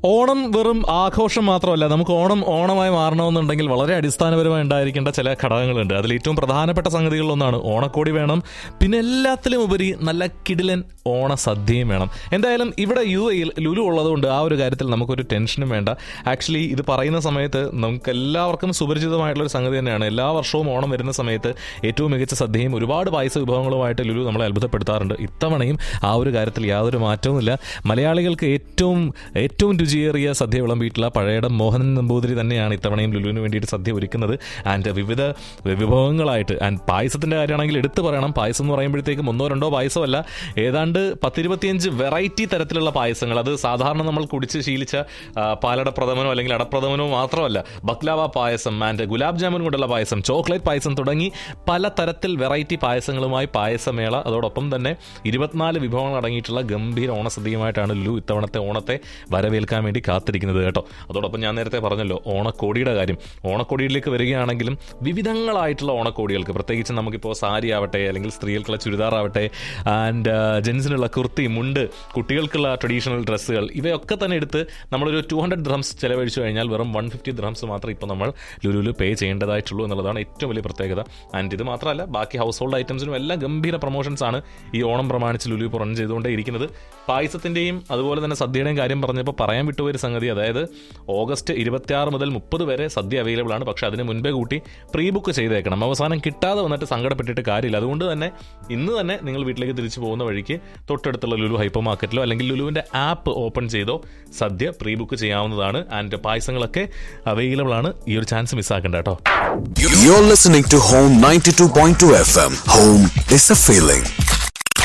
ഓണം വെറും ആഘോഷം മാത്രമല്ല നമുക്ക് ഓണം ഓണമായി മാറണമെന്നുണ്ടെങ്കിൽ വളരെ അടിസ്ഥാനപരമായി ഉണ്ടായിരിക്കേണ്ട ചില ഘടകങ്ങളുണ്ട് അതിൽ ഏറ്റവും പ്രധാനപ്പെട്ട സംഗതികളിലൊന്നാണ് ഓണക്കോടി വേണം പിന്നെ എല്ലാത്തിലും ഉപരി നല്ല കിടിലൻ ഓണസദ്യയും വേണം എന്തായാലും ഇവിടെ യു എയിൽ ലുലു ഉള്ളതുകൊണ്ട് ആ ഒരു കാര്യത്തിൽ നമുക്കൊരു ടെൻഷനും വേണ്ട ആക്ച്വലി ഇത് പറയുന്ന സമയത്ത് നമുക്ക് എല്ലാവർക്കും സുപരിചിതമായിട്ടുള്ള ഒരു സംഗതി തന്നെയാണ് എല്ലാ വർഷവും ഓണം വരുന്ന സമയത്ത് ഏറ്റവും മികച്ച സദ്യയും ഒരുപാട് പായസ വിഭവങ്ങളുമായിട്ട് ലുലു നമ്മളെ അത്ഭുതപ്പെടുത്താറുണ്ട് ഇത്തവണയും ആ ഒരു കാര്യത്തിൽ യാതൊരു മാറ്റവുമില്ല മലയാളികൾക്ക് ഏറ്റവും ഏറ്റവും രുചിയേറിയ സദ്യ വിളമ്പിയിട്ടുള്ള പഴയടം മോഹനൻ നമ്പൂതിരി തന്നെയാണ് ഇത്തവണയും ലുലുവിന് വേണ്ടിയിട്ട് സദ്യ ഒരുക്കുന്നത് ആൻഡ് വിവിധ വിഭവങ്ങളായിട്ട് ആൻഡ് പായസത്തിന്റെ കാര്യമാണെങ്കിൽ എടുത്തു പറയണം പായസം എന്ന് പറയുമ്പോഴത്തേക്കും ഒന്നോ രണ്ടോ പായസമല്ല ഏതാണ്ട് പത്തിരുപത്തിയഞ്ച് വെറൈറ്റി തരത്തിലുള്ള പായസങ്ങൾ അത് സാധാരണ നമ്മൾ കുടിച്ച് ശീലിച്ച ആ, പാലട പ്രഥമനോ അല്ലെങ്കിൽ അടപ്രഥമനോ മാത്രമല്ല ബക്ലാവ പായസം ആൻഡ് ഗുലാബ് ജാമുൻ കൊണ്ടുള്ള പായസം ചോക്ലേറ്റ് പായസം തുടങ്ങി പല തരത്തിൽ വെറൈറ്റി പായസങ്ങളുമായി പായസമേള അതോടൊപ്പം തന്നെ ഇരുപത്തിനാല് വിഭവങ്ങൾ അടങ്ങിയിട്ടുള്ള ഗംഭീര ഓണസദ്യയുമായിട്ടാണ് ലുലു ഇത്തവണത്തെ ഓണത്തെ വരവേൽക്കാൻ വേണ്ടി കാത്തിരിക്കുന്നത് കേട്ടോ അതോടൊപ്പം ഞാൻ നേരത്തെ പറഞ്ഞല്ലോ ഓണക്കോടിയുടെ കാര്യം ഓണക്കോടിയിലേക്ക് വരികയാണെങ്കിലും വിവിധങ്ങളായിട്ടുള്ള ഓണക്കോടികൾക്ക് പ്രത്യേകിച്ച് നമുക്കിപ്പോൾ സാരി ആവട്ടെ അല്ലെങ്കിൽ സ്ത്രീകൾക്കുള്ള ചുരിദാറാവട്ടെ ആൻഡ് ജെൻസിനുള്ള കുർത്തി മുണ്ട് കുട്ടികൾക്കുള്ള ട്രഡീഷണൽ ഡ്രസ്സുകൾ ഇവയൊക്കെ തന്നെ എടുത്ത് നമ്മളൊരു ടു ഹൺഡ്രഡ് ഡ്രംസ് ചിലവഴിച്ചു കഴിഞ്ഞാൽ വെറും വൺ ഫിഫ്റ്റി ഡ്രംസ് മാത്രം ഇപ്പോൾ നമ്മൾ ലുലുലു പേ ചെയ്യേണ്ടതായിട്ടുള്ളൂ എന്നുള്ളതാണ് ഏറ്റവും വലിയ പ്രത്യേകത ആൻഡ് ഇത് മാത്രമല്ല ബാക്കി ഹൗസ് ഹോൾഡ് ഐറ്റംസിനും എല്ലാം ഗംഭീര പ്രൊമോഷൻസ് ആണ് ഈ ഓണം പ്രമാണിച്ച് ലുലു ഇപ്പോൾ റൺ ചെയ്തുകൊണ്ടേ ഇരിക്കുന്നത് പായസത്തിൻ്റെയും അതുപോലെ തന്നെ സദ്യയുടെയും കാര്യം പറഞ്ഞപ്പോൾ പറയാൻ വിട്ടുപോയൊരു സംഗതി അതായത് ഓഗസ്റ്റ് ഇരുപത്തിയാറ് മുതൽ മുപ്പത് വരെ സദ്യ അവൈലബിൾ ആണ് പക്ഷേ അതിന് മുൻപേ കൂട്ടി പ്രീ ബുക്ക് ചെയ്തേക്കണം അവസാനം കിട്ടാതെ വന്നിട്ട് സങ്കടപ്പെട്ടിട്ട് കാര്യമില്ല അതുകൊണ്ട് തന്നെ ഇന്ന് തന്നെ നിങ്ങൾ വീട്ടിലേക്ക് തിരിച്ചു പോകുന്ന വഴിക്ക് തൊട്ടടുത്തുള്ള ലുലു ഹൈപ്പർ മാർക്കറ്റിലോ അല്ലെങ്കിൽ ലുലുവിൻ്റെ ആപ്പ് ഓപ്പൺ ചെയ്തോ സദ്യ പ്രീ ബുക്ക് ചെയ്യാവുന്നതാണ് ആൻഡ് പായസങ്ങളൊക്കെ അവൈലബിൾ ആണ് ഈ ഒരു ചാൻസ് മിസ്സാക്കണ്ട കേട്ടോ You're listening to Home 92.2 FM. Home is a feeling.